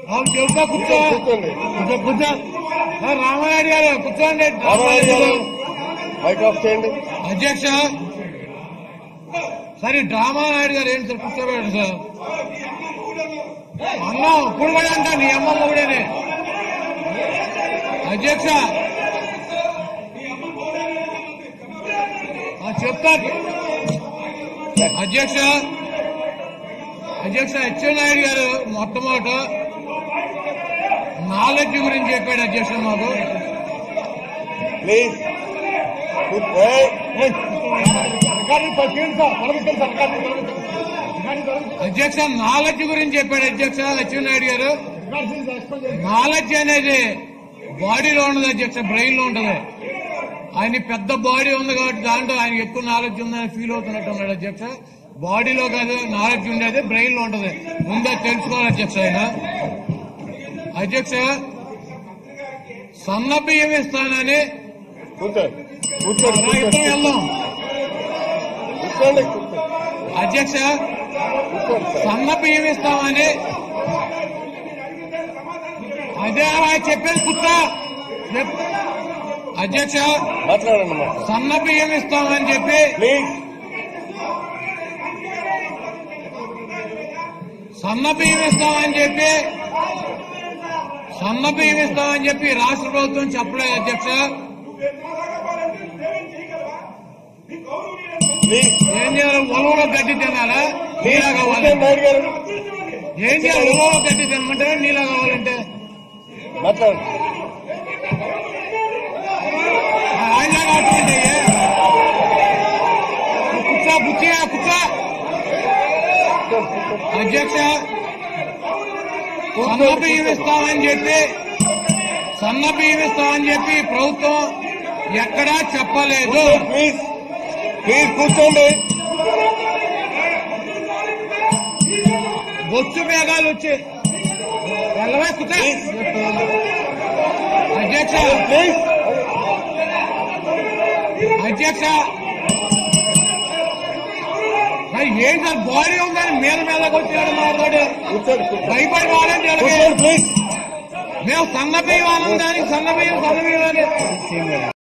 బాబు చెబుతా కూర్చో కూర్చోండి కూర్చో కూర్చో ఆ, రామారెడ్డి గారు కూర్చోండి రామారెడ్డి గారు మైక్ ఆఫ్ చేయండి అధ్యక్ష సరే డ్రామా నాయుడు గారు ఏంటి సార్ కూర్చోబెట్టారు సార్ అన్న ఇప్పుడు కూడా అంట నీ అమ్మమ్మ కూడానే అధ్యక్ష ఆ, చెప్తా అధ్యక్ష అధ్యక్ష అచ్చెన్నాయుడు నాయుడు గారు మొట్టమొదట నాలెడ్జ్ గురించి చెప్పాడు అధ్యక్ష మాకు ప్లీజ్ అధ్యక్ష నాలెడ్జ్ గురించి చెప్పాడు అధ్యక్ష అచ్చెన్నాయుడు గారు నాలెడ్జ్ అనేది బాడీలో ఉండదు అధ్యక్ష బ్రెయిన్ లో ఉంటది ఆయన పెద్ద బాడీ ఉంది కాబట్టి దాంట్లో ఆయన ఎక్కువ నాలెడ్జ్ ఉందని ఫీల్ అవుతున్నట్టు ఉన్నాడు అధ్యక్ష బాడీలో కాదు నాలెడ్జ్ ఉండేది బ్రెయిన్ లో ఉంటది ముందే తెలుసుకోవాలి అధ్యక్ష ఆయన అధ్యక్ష సన్న బియ్యం ఇస్తానని కూర్చోండి కూర్చోండి రా, ఇద్దరం వెళ్దాం కూర్చోండి కూర్చోండి అధ్యక్ష కూర్చోండి సార్ సన్న బియ్యం ఇస్తామని అదే ఆయన చెప్పేది కూర్చో చెప్- అధ్యక్ష మాట్లాడండి మా సన్న బియ్యం ఇస్తామని చెప్పి ప్లీజ్ సన్న బియ్యం ఇస్తామని చెప్పి సన్న బియ్యం ఇస్తామని చెప్పి రాష్ట్ర ప్రభుత్వం చెప్పలేదు అధ్యక్ష ప్లీజ్ ఏం చేయాలి ఉలవలో గడ్డి తినాలా ప్లీజ్ నీలా కావాలి కూర్చోండి నాయుడు గారు ఏం చేయాలి ఉలవలో గడ్డి తినమంటారా నీలా కావాలంటే మాట్లాడండి ఆయన అటువంటి కూర్చో బుచ్చిగా కూర్చో అధ్యక్ష సన్న బియ్యం ఇస్తామని చెప్పి సన్న బియ్యం ఇస్తామని చెప్పి ప్రభుత్వం ఎక్కడా చెప్పలేదు ప్లీజ్ ప్లీజ్ కూర్చోండి బొచ్చు మేఘాలు వచ్చి వెళ్ళవే కూర్చో అధ్యక్ష ప్లీజ్ అధ్యక్ష మరి ఏం సార్ బాడీ ఉందని మీద మీదకి వచ్చాడు మాతోటి కూర్చోండి కూర్చోండి భయపడి వాళ్ళని కూర్చోండి ప్లీజ్ మేము సన్న బియ్యం ఆనందానికి సన్న బియ్యం సన్న బియ్యం అని